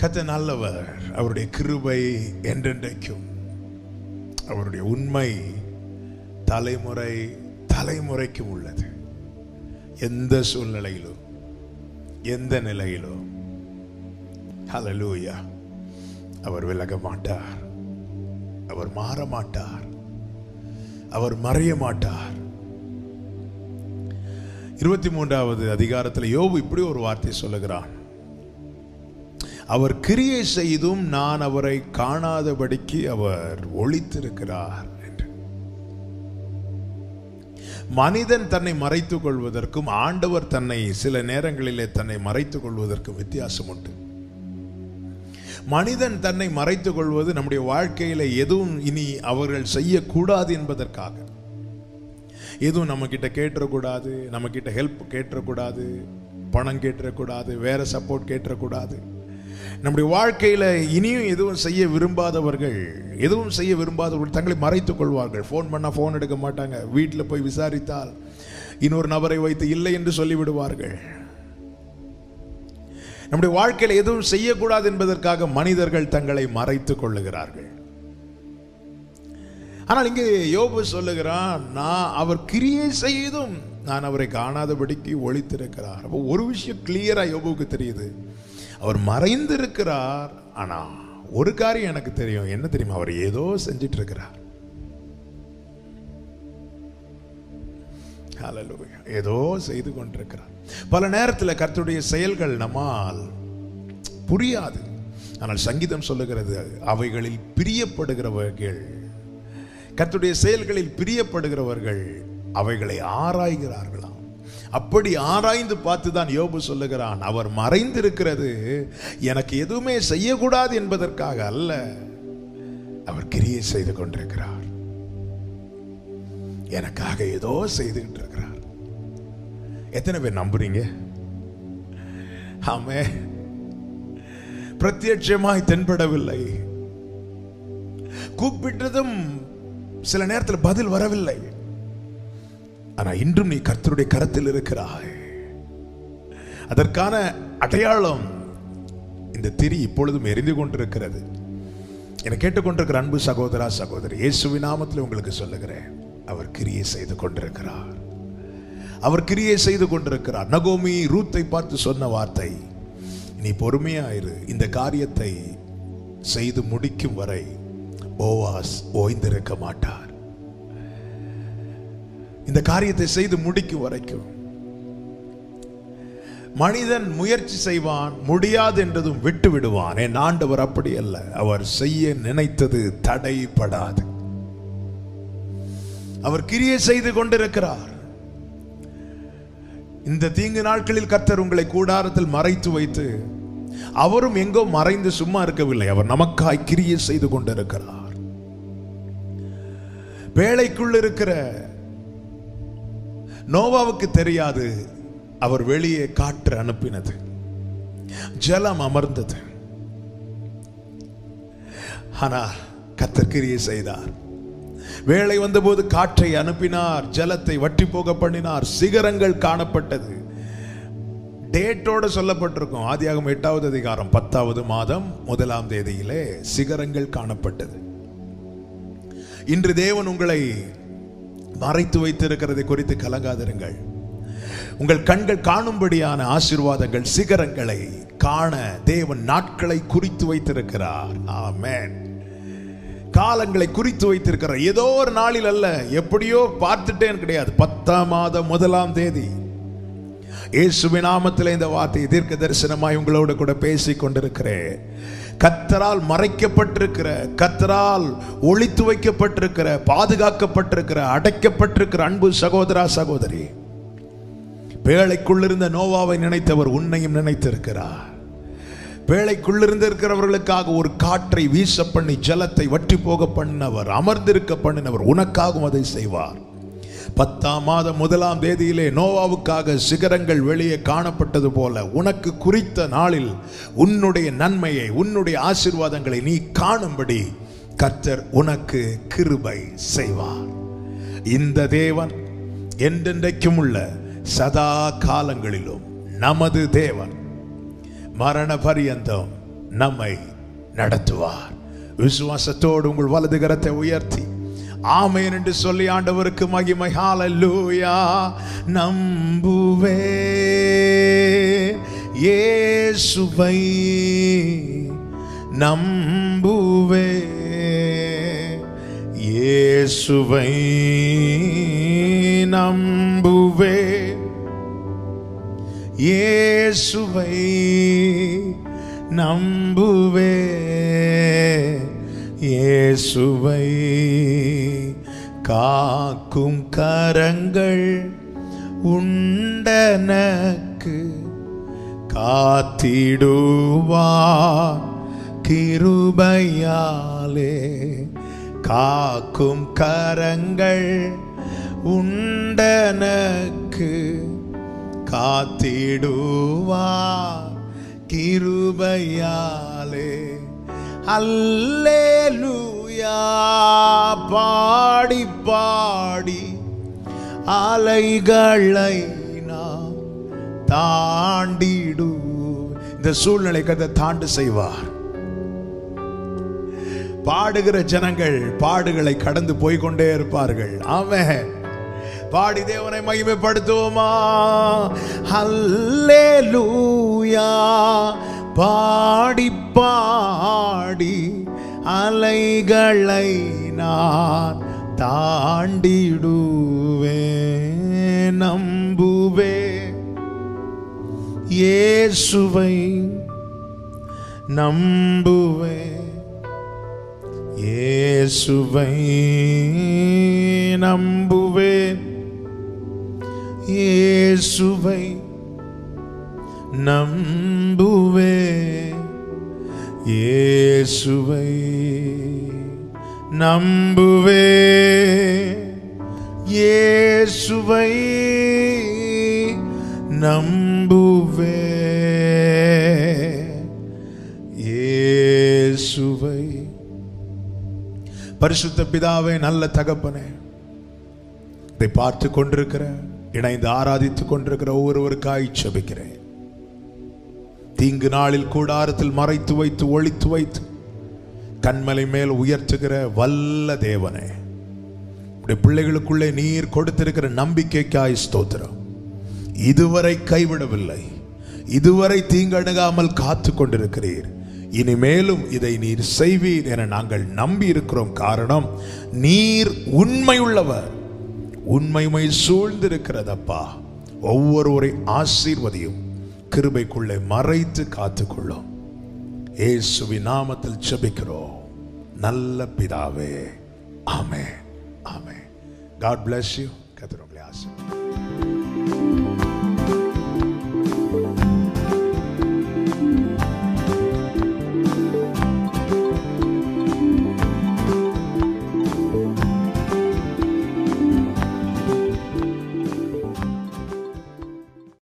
கத்த நல்லவர் அவருடைய கிருபை என்றென்றைக்கும் அவருடைய உண்மை தலைமுறை தலைமுறைக்கும் உள்ளது எந்த சூழ்நிலையிலும் எந்த நிலையிலும் ஹalleluya அவர் விலக மாட்டார் அவர் மாற மாட்டார் அவர் மறைய மாட்டார் இருபத்தி மூன்றாவது அதிகாரத்தில் யோபு இப்படி ஒரு வார்த்தை சொல்லுகிறான் அவர் கிரியை செய்தும் நான் அவரை காணாதபடிக்கு அவர் ஒளித்திருக்கிறார் என்று மனிதன் தன்னை மறைத்துக் கொள்வதற்கும் ஆண்டவர் தன்னை சில நேரங்களிலே தன்னை மறைத்துக் கொள்வதற்கும் வித்தியாசம் உண்டு மனிதன் தன்னை மறைத்துக் கொள்வது நம்முடைய வாழ்க்கையில எதுவும் இனி அவர்கள் செய்யக்கூடாது என்பதற்காக எதுவும் நம்ம கிட்ட கேட்டுறக்கூடாது நம்ம கிட்ட ஹெல்ப் கேட்டுறக்கூடாது பணம் கேட்டுறக்கூடாது வேற சப்போர்ட் கேட்டுறக்கூடாது நம்முடைய வாழ்க்கையில இனியும் எதுவும் செய்ய விரும்பாதவர்கள் எதுவும் செய்ய விரும்பாதவர்கள் தங்களை மறைத்துக் கொள்வார்கள் ஃபோன் பண்ணா ஃபோன் எடுக்க மாட்டாங்க வீட்டில் போய் விசாரித்தால் இன்னொரு நபரை வைத்து இல்லை என்று சொல்லிவிடுவார்கள் நம்முடைய வாழ்க்கையில் எதுவும் செய்யக்கூடாது என்பதற்காக மனிதர்கள் தங்களை மறைத்துக் கொள்ளுகிறார்கள் ஆனால் இங்கே யோபு சொல்லுகிறான் நான் அவர் கிரியை செய்தும் நான் அவரை காணாதபடிக்கு ஒளித்திருக்கிறார் அப்போ ஒரு விஷயம் கிளியரா யோபுவுக்கு தெரியுது அவர் மறைந்திருக்கிறார் ஆனா ஒரு காரியம் எனக்கு தெரியும் என்ன தெரியுமா அவர் ஏதோ செஞ்சிட்டு இருக்கிறார் ஹalleluya. ஏதோ செய்து கொண்டிருக்கிறார் பல நேரத்தில் கர்த்தருடைய செயல்கள் நம்மால் புரியாது ஆனால் சங்கீதம் சொல்லுகிறது அவைகளில் பிரியப்படுகிறவர்கள் கர்த்தருடைய செயல்களில் பிரியப்படுகிறவர்கள் அவைகளை ஆராய்கிறார்களாம் அப்படி ஆராய்ந்து பார்த்து தான் யோபு சொல்லுகிறான் அவர் மறைந்திருக்கிறது எனக்கு எதுவுமே செய்யக்கூடாது என்பதற்காக அல்ல அவர் கிரியை செய்து கொண்டிருக்கிறார் எனக்காக ஏதோ செய்துகிட்டு இருக்கிறார் எத்தனை பேர் நம்புறீங்க ஆமே பிரத்யட்சமாய் தென்படவில்லை கூப்பிட்டதும் சில நேரத்தில் பதில் வரவில்லை ஆனா இன்றும் நீ கர்த்தருடைய கரத்தில் இருக்கிறாய் அதற்கான அடையாளம் இந்த திரி இப்பொழுதும் எரிந்து கொண்டிருக்கிறது என கேட்டுக்கொண்டிருக்கிற அன்பு சகோதரா சகோதரி இயேசுவின் நாமத்தில் உங்களுக்கு சொல்லுகிறேன் அவர் கிரியை செய்து கொண்டிருக்கிறார் அவர் கிரியை செய்து கொண்டிருக்கிறார் நகோமி ரூத்தை பார்த்து சொன்ன வார்த்தை நீ பொறுமையாயிரு இந்த காரியத்தை செய்து முடிக்கும் வரை ஓவாஸ் ஓய்ந்திருக்க மாட்டார் இந்த காரியத்தை செய்து முடிக்கும் வரைக்கும் மனிதன் முயற்சி செய்வான் முடியாது என்றதும் விட்டு விடுவான் என் ஆண்டவர் அப்படி அல்ல அவர் செய்ய நினைத்தது தடைப்படாது அவர் கிரியை செய்து கொண்டிருக்கிறார் இந்த தீங்கு நாட்களில் கர்த்தர் உங்களை கூடாரத்தில் மறைத்து வைத்து அவரும் எங்கோ மறைந்து சும்மா இருக்கவில்லை அவர் நமக்காய் கிரியை செய்து கொண்டிருக்கிறார் வேலைக்குள் இருக்கிற நோவாவுக்கு தெரியாது அவர் வெளியே காற்று அனுப்பினது ஜலம் அமர்ந்தது ஆனால் கர்த்தர் கிரியை செய்தார் வேலை வந்தபோது காற்றை அனுப்பினார் ஜலத்தை வற்றி போக பண்ணினார் சிகரங்கள் காணப்பட்டது டேட்டோட சொல்லப்பட்டிருக்கும் ஆதியாகம் எட்டாவது அதிகாரம் பத்தாவது மாதம் முதலாம் தேதியிலே சிகரங்கள் காணப்பட்டது இன்று தேவன் உங்களை மறைத்து வைத்திருக்கிறதை குறித்து கலங்காதிருங்கள் உங்கள் கண்கள் காணும்படியான ஆசீர்வாதங்கள் சிகரங்களை காண தேவன் நாட்களை குறித்து வைத்திருக்கிறார் ஆமென் காலங்களை குறித்து வைத்திருக்கிறார் ஏதோ ஒரு நாளில் அல்ல எப்படியோ பார்த்துட்டேன் கிடையாது பத்தாம் மாதம் முதலாம் தேதி இயேசுவின் நாமத்தில் இந்த வார்த்தை தீர்க்க தரிசனமாய் உங்களோடு கூட பேசிக் கொண்டிருக்கிறேன் கத்தரால் மறைக்கப்பட்டிருக்கிற கத்தரால் ஒளித்து வைக்கப்பட்டிருக்கிற பாதுகாக்கப்பட்டிருக்கிற அடைக்கப்பட்டிருக்கிற அன்பு சகோதரா சகோதரி வேலைக்குள்ளிருந்த நோவாவை நினைத்தவர் உன்னையும் நினைத்திருக்கிறார் வேலைக்குள்ளிருந்து இருக்கிறவர்களுக்காக ஒரு காற்றை வீச பண்ணி ஜலத்தை வற்றி போக பண்ணினவர் அமர்ந்திருக்க பண்ணினவர் உனக்காகவும் அதை செய்வார் பத்தாம் மாதம் முதலாம் தேதியிலே நோவாவுக்காக சிகரங்கள் வெளியே காணப்பட்டது போல உனக்கு குறித்த நாளில் உன்னுடைய நன்மையை உன்னுடைய ஆசீர்வாதங்களை நீ காணும்படி கர்த்தர் உனக்கு கிருபை செய்வார் இந்த தேவன் என்றென்றைக்கும் உள்ள சதா காலங்களிலும் நமது தேவன் மரண பரியந்தம் நம்மை நடத்துவார் விசுவாசத்தோடு உங்கள் வலது கரத்தை உயர்த்தி ஆமென் என்று சொல்லி ஆண்டவருக்கு மகிமை ஹalleluya நம்புவே இயேசுவை நம்புவே இயேசுவை நம்புவே இயேசுவை நம்புவே இயேசுவை காக்கும் கரங்கள் உண்டனக்கு காத்திடுவார் கிருபையாலே காக்கும் கரங்கள் உண்டனக்கு காத்திடுவார் கிருபையாலே அல்லேலூயா பாடி பாடி அலைகளை நாம் தாண்டிடு இந்த சூழ்நிலை கதை தாண்டு செய்வார் பாடுகிற ஜனங்கள் பாடுகளை கடந்து போய்க்கொண்டே இருப்பார்கள் ஆமென் பாடி தேவனை மகிமைப்படுத்துவோமா ஹல்லேலூயா பாடி பாடி அலைகளை நான் தாண்டிடுவேன் நம்புவே இயேசுவை நம்புவே இயேசுவை நம்புவேன் இயேசுவை நம்புவே இயேசுவை நம்புவே இயேசுவை நம்புவே இயேசுவை பரிசுத்த பிதாவே நல்ல தகப்பனே இதை பார்த்து கொண்டிருக்கிற இணைந்து ஆராதித்துக் கொண்டிருக்கிற ஒவ்வொருவருக்காய் செபிக்கிறேன் தீங்கு நாளில் கூடாரத்தில் மறைத்து வைத்து ஒளித்து வைத்து கண்மலை மேல் உயர்த்துகிற வல்ல தேவனே உடைய பிள்ளைகளுக்குள்ளே நீர் கொடுத்திருக்கிற நம்பிக்கைக்காய் ஸ்தோத்திரம் இதுவரை கைவிடவில்லை இதுவரை தீங்கணுகாமல் காத்து கொண்டிருக்கிறீர் இனிமேலும் இதை நீர் செய்வீர் என நாங்கள் நம்பி இருக்கிறோம் காரணம் நீர் உண்மையுள்ளவர் உண்மைமை சூழ்ந்திருக்கிறதப்பா ஒவ்வொருவரை ஆசீர்வதியும் கிருபைக்குள்ளே மறைத்து காத்துக்கொள்ளும் இயேசுவின் நாமத்தில் செபிக்கிறோம் நல்ல பிதாவே ஆமே ஆமே காட் bless you கத்திரங்களே ஆசீர்வதிப்பார்